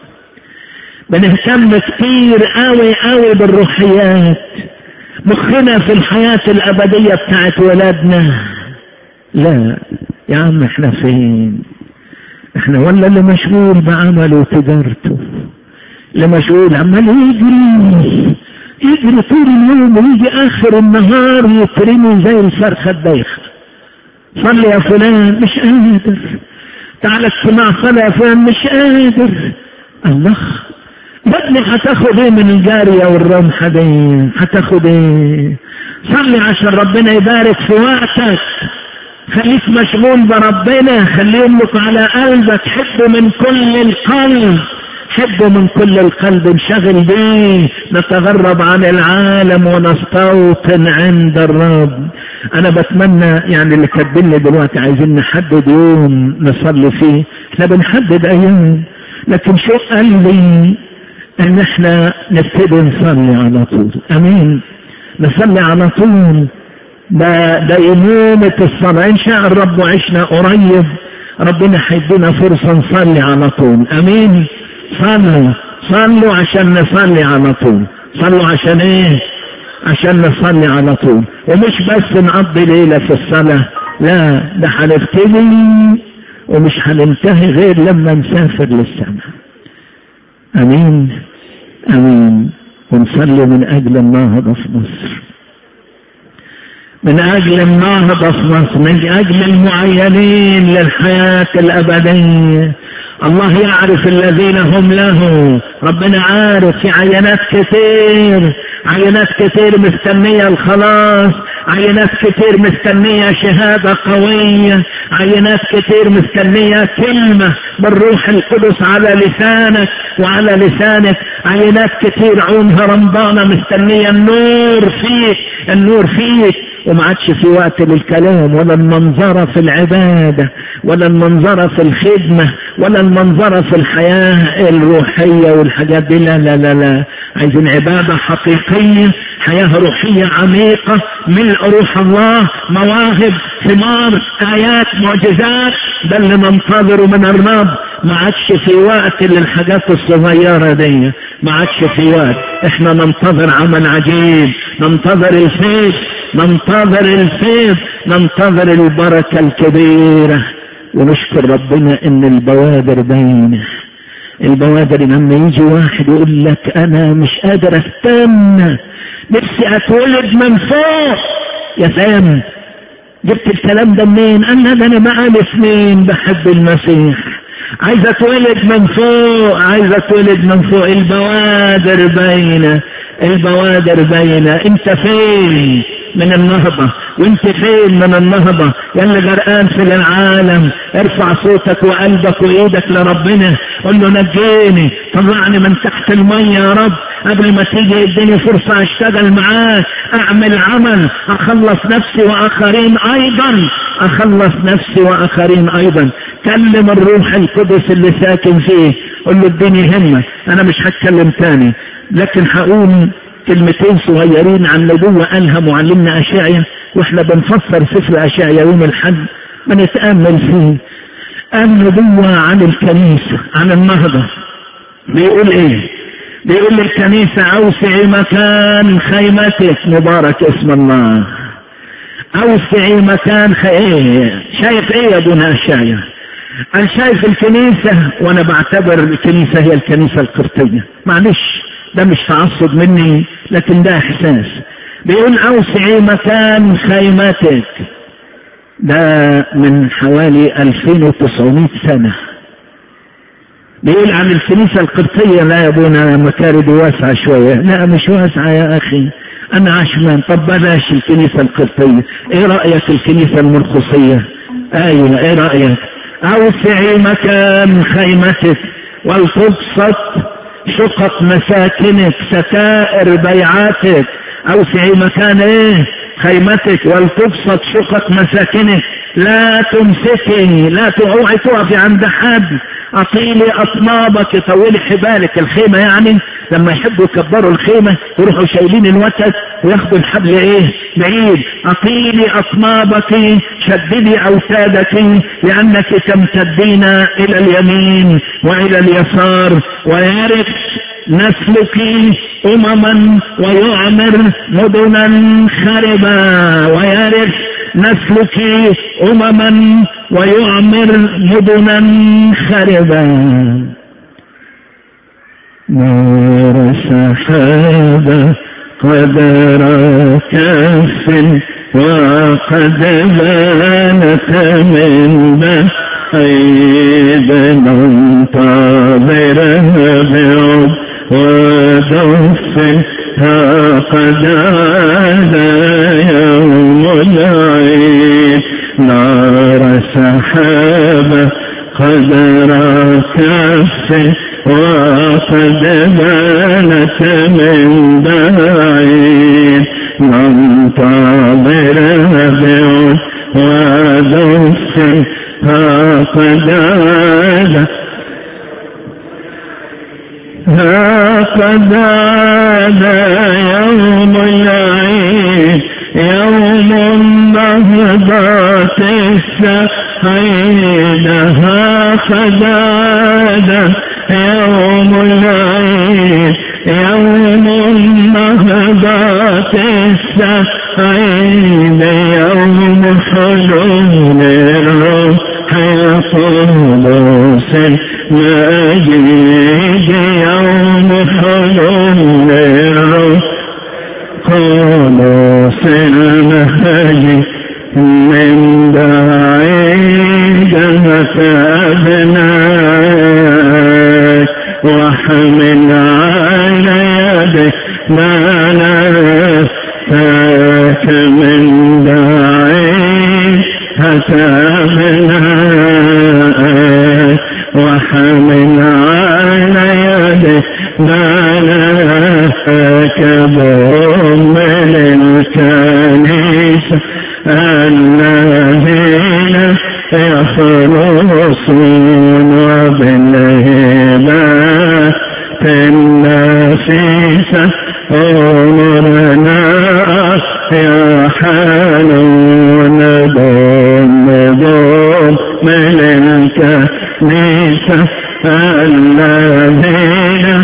بنهتم كتير قوي قوي بالروحيات مخنا في الحياة الأبدية بتاعت ولادنا لا يا عم احنا فين احنا ولا اللي مشغول بعمله وتجارته اللي مشغول عمال يجري يجري طول اليوم ويجي اخر النهار يترمي زي الفرخة الدايخة صلي يا فلان مش قادر تعال اجتماع صلاة يا فلان مش قادر الله يا ابني هتاخد ايه من الجارية والرمحة دي هتاخد ايه صلي عشان ربنا يبارك في وقتك خليك مشغول بربنا خليه يملك على قلبك حبه من كل القلب حبه من كل القلب انشغل بيه نتغرب عن العالم ونستوطن عند الرب انا بتمنى يعني اللي كاتبين لي دلوقتي عايزين نحدد يوم نصلي فيه احنا بنحدد ايام لكن شو قال لي ان احنا نبتدي نصلي على طول امين نصلي على طول ده ديمومة الصلاة إن شاء الرب وعشنا قريب ربنا هيدينا فرصة نصلي على طول أمين صلوا صلوا عشان نصلي على طول صلوا عشان إيه عشان نصلي على طول ومش بس نقضي ليلة في الصلاة لا ده هنبتدي ومش هننتهي غير لما نسافر للسماء أمين أمين ونصلي من أجل النهضة في مصر من أجل النهضة في مصر من أجل المعينين للحياة الأبدية الله يعرف الذين هم له ربنا عارف في عينات كتير عينات كتير مستنية الخلاص عينات كتير مستنية شهادة قوية عينات كتير مستنية كلمة بالروح القدس على لسانك وعلى لسانك عينات كتير عونها رمضانة مستنية النور فيك النور فيك وما عادش في وقت للكلام ولا المنظرة في العبادة ولا المنظرة في الخدمة ولا المنظرة في الحياة الروحية والحاجات دي لا لا لا لا عايزين عبادة حقيقية حياة روحية عميقة ملء روح الله مواهب ثمار آيات معجزات ده اللي ننتظره من الرب ما عادش في وقت للحاجات الصغيرة دي ما عادش في وقت احنا ننتظر عمل عجيب ننتظر الفيض ننتظر الفيض ننتظر البركة الكبيرة ونشكر ربنا ان البوادر بينه البوادر لما يجي واحد يقول لك انا مش قادر استنى نفسي اتولد من فوق يا سام جبت الكلام ده منين انا ده انا بقالي سنين بحب المسيح عايز اتولد من فوق عايز اتولد من فوق البوادر باينه البوادر باينه انت فين من النهضة وانت فين من النهضة يلي غرقان في العالم ارفع صوتك وقلبك وايدك لربنا قل له نجيني طلعني من تحت المية يا رب قبل ما تيجي اديني فرصة اشتغل معاك اعمل عمل اخلص نفسي واخرين ايضا اخلص نفسي واخرين ايضا كلم الروح القدس اللي ساكن فيه قل له اديني همة انا مش هتكلم تاني لكن هقول كلمتين صغيرين عن نبوة قالها معلمنا أشعيا واحنا بنفسر سفر أشعيا يوم الحد بنتأمل فيه قال نبوة عن الكنيسة عن النهضة بيقول ايه بيقول للكنيسة اوسعي مكان خيمتك مبارك اسم الله اوسعي مكان خ... ايه شايف ايه يا ابونا أشعيا انا شايف الكنيسة وانا بعتبر الكنيسة هي الكنيسة القبطية معلش ده مش تعصب مني لكن ده احساس بيقول اوسعي مكان خيمتك ده من حوالي 2900 سنة بيقول عن الكنيسة القبطية لا يا ابونا مكارد واسعة شوية لا مش واسعة يا اخي انا عشمان طب بلاش الكنيسة القبطية ايه رأيك الكنيسة المرقصية ايوه ايه رأيك اوسعي مكان خيمتك ولتبسط شقق مساكنك ستائر بيعاتك اوسعي مكان ايه خيمتك ولتبسط شقق مساكنك لا تمسكي لا اوعي تقفي عند حد اطيلي اطنابك طولي حبالك الخيمه يعني لما يحبوا يكبروا الخيمه يروحوا شايلين الوتد وياخدوا الحبل ايه بعيد اطيلي اطنابك شددي اوتادك لانك تمتدين الى اليمين والى اليسار ويرث نسلك امما ويعمر مدنا خربا ويرث نسلك امما ويعمر مدنا خربا نور سحابة قدر كف وقد بانت من بعيد ننتظرها بعد ودف قد عاد يوم العيد نار سحابة قدر كف وقد بانت من بعيد ننتظرها بعد ودف قد عاد هكذا يوم العيد يوم النهضة السعيد هكذا يوم العيد يوم النهضة السعيد يوم حلول الروح القدس مجيد يوم حلول الروح قدس المهجي من بعيد فتابناك وحمل على يدك ما نفاك من بعيد فتابناك وحمل على يدك ما نفاك بأم الكنيسة مخلوصون وبالهبات النفيسة أمرنا يا حنون ضم ضم ملك نيسة الذين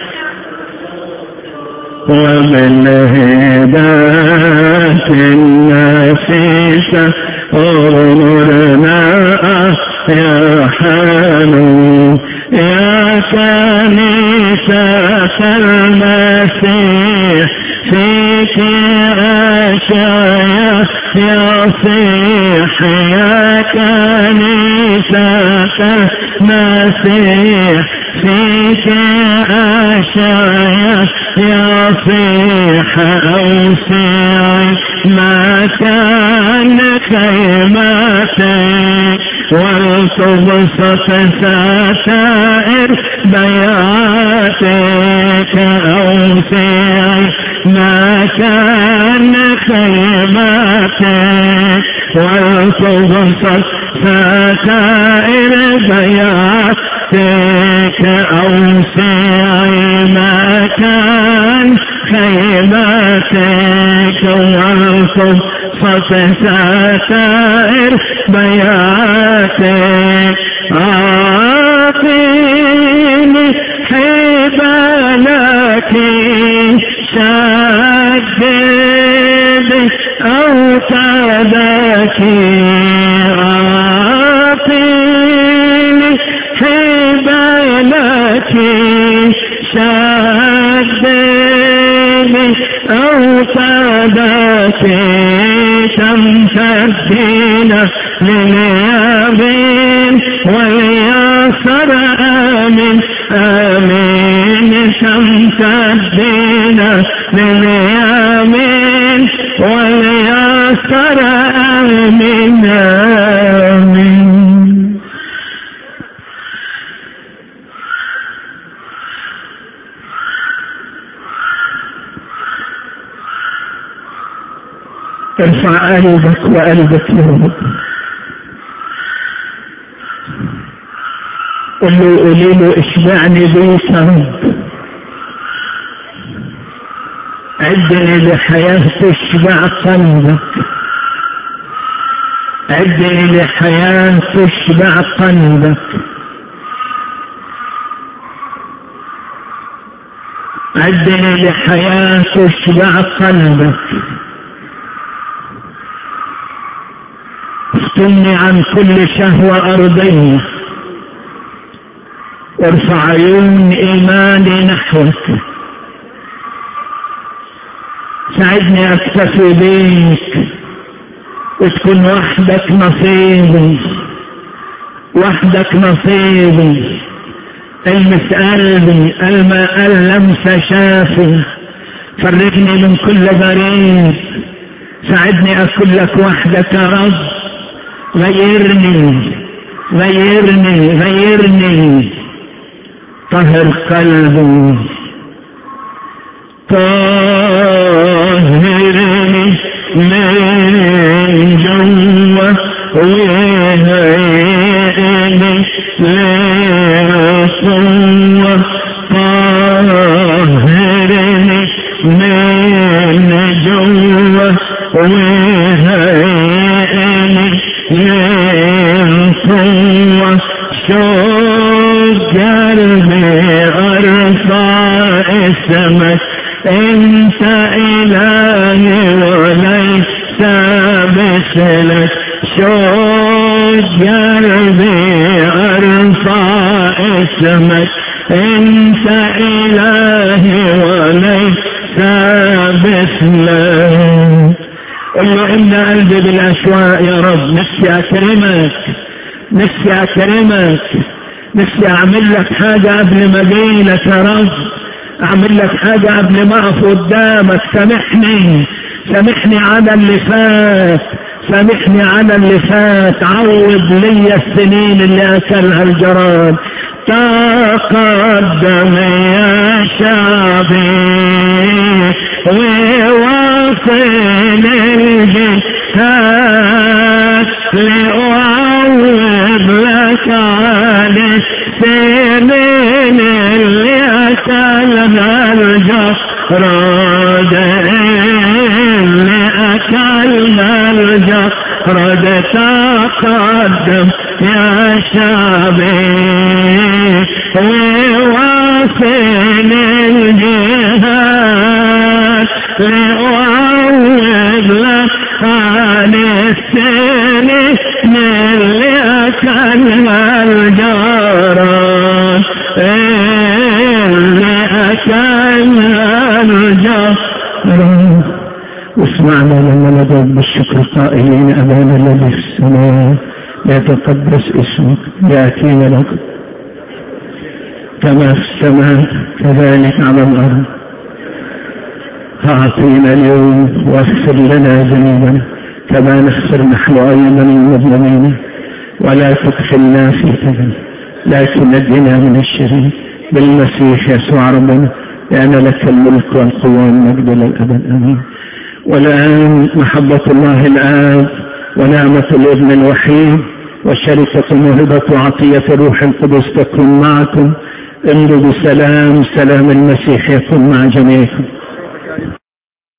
وبالهداة النفيسة أمرنا يا حنون يا كنيسة المسيح فيك أشياء يصيح يا كنيسة المسيح فيك أشياء يصيح أوسعي ما كان خيمتك والتبسط ستائر بياتك أوسعي ما كان خيمتك والتبسط ستائر بياتك أوسعي ما كان خيمتك والتبسط ستائر بياتك أعطيني حبالك شدد أو تبكي أعطيني حبالك شدد أو تبكي تمتدين لليمين واليسر آمين آمين تمتدين لليمين واليسر آمين آمين ارفع قلبك وقلبك يا رب قل له قولي له اشبعني بيك يا رب عدني لحياة تشبع قلبك عدني لحياة تشبع قلبك عدني لحياة تشبع قلبك افتني عن كل شهوة أرضية وارفع عيون إيماني نحوك ساعدني أكتفي بيك وتكون وحدك نصيبي وحدك نصيبي المس قلبي الماء لمسة شافي فرجني من كل بريد ساعدني أكون لك وحدك يا رب غيرني غيرني غيرني طهر قلبي طهرني من جوا وهيئني للقوة طهرني من جوا وهيئني للقوة شوق قلبي ارفع اسمك انت الهي وليس مثلك شوق قلبي ارفع اسمك انت الهي وليس مثلك قل له ان قلبي بالاشواق يا رب نفسي اكرمك نفسي اكرمك نفسي اعمل لك حاجة قبل ما اجيلك يا رب اعمل لك حاجة قبل ما اقف قدامك سامحني سامحني على اللي فات سامحني على اللي فات عوض لي السنين اللي اكلها الجراد تقدم يا شعبي وواصل الجهاد لأعوض السنين اللي أكلها الجراد اللي أكلها الجراد تقدم يا شابي وواصل الجهاد لأعود لك عن السنين اللي أكلها الجراد اللي أكلها الجراد واسمعنا لما ندعو بالشكر قائلين أبانا الذي في السماء يتقدس اسمك يأتينا لك كما في السماء كذلك على الأرض أعطينا اليوم واغفر لنا ذنوبنا كما نغفر نحن أيضا المظلمين ولا تدخلنا في فتن لكن نجنا من الشرير بالمسيح يسوع ربنا لأن لك الملك والقوة والمجد للأبد آمين والآن محبة الله الآب ونعمة الابن الوحيد وشركة موهبة وعطية الروح القدس تكون معكم امضوا بسلام سلام المسيح يكون مع جميعكم